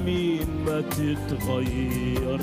يمين ما تتغير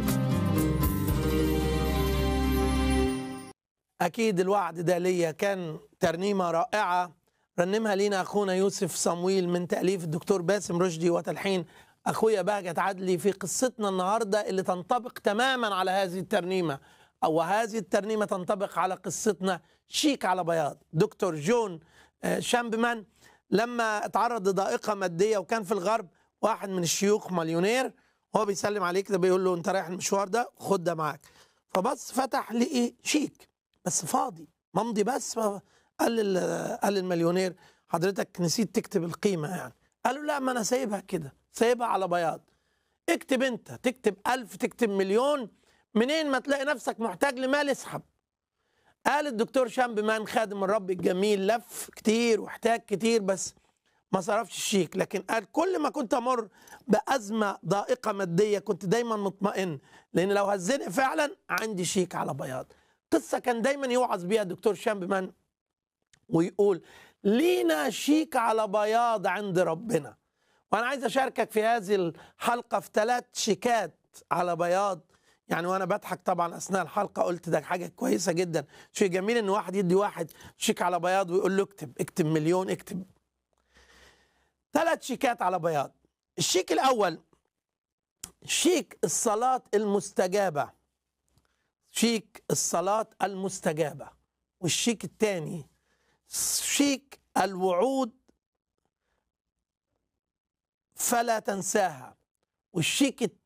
أكيد الوعد ده ليا كان ترنيمة رائعة رنمها لينا أخونا يوسف صمويل من تأليف الدكتور باسم رشدي وتلحين أخويا بهجت عدلي في قصتنا النهاردة اللي تنطبق تماما على هذه الترنيمة أو هذه الترنيمة تنطبق على قصتنا شيك على بياض دكتور جون آه، شامبمان لما اتعرض لضائقة مادية وكان في الغرب واحد من الشيوخ مليونير هو بيسلم عليه كده بيقول له انت رايح المشوار ده خد ده معاك فبص فتح لقي شيك بس فاضي ممضي بس قال لل- قال للمليونير حضرتك نسيت تكتب القيمة يعني قال له لا ما انا سايبها كده سايبها على بياض اكتب انت تكتب ألف تكتب مليون منين ما تلاقي نفسك محتاج لمال اسحب قال الدكتور شامبمان خادم الرب الجميل لف كتير واحتاج كتير بس ما صرفش الشيك لكن قال كل ما كنت امر بازمه ضائقه ماديه كنت دايما مطمئن لان لو هزني فعلا عندي شيك على بياض قصه كان دايما يوعظ بيها الدكتور شامبمان ويقول لينا شيك على بياض عند ربنا وانا عايز اشاركك في هذه الحلقه في ثلاث شيكات على بياض يعني وانا بضحك طبعا اثناء الحلقه قلت ده حاجه كويسه جدا شيء جميل ان واحد يدي واحد شيك على بياض ويقول له اكتب اكتب مليون اكتب ثلاث شيكات على بياض الشيك الاول شيك الصلاه المستجابه شيك الصلاه المستجابه والشيك الثاني شيك الوعود فلا تنساها والشيك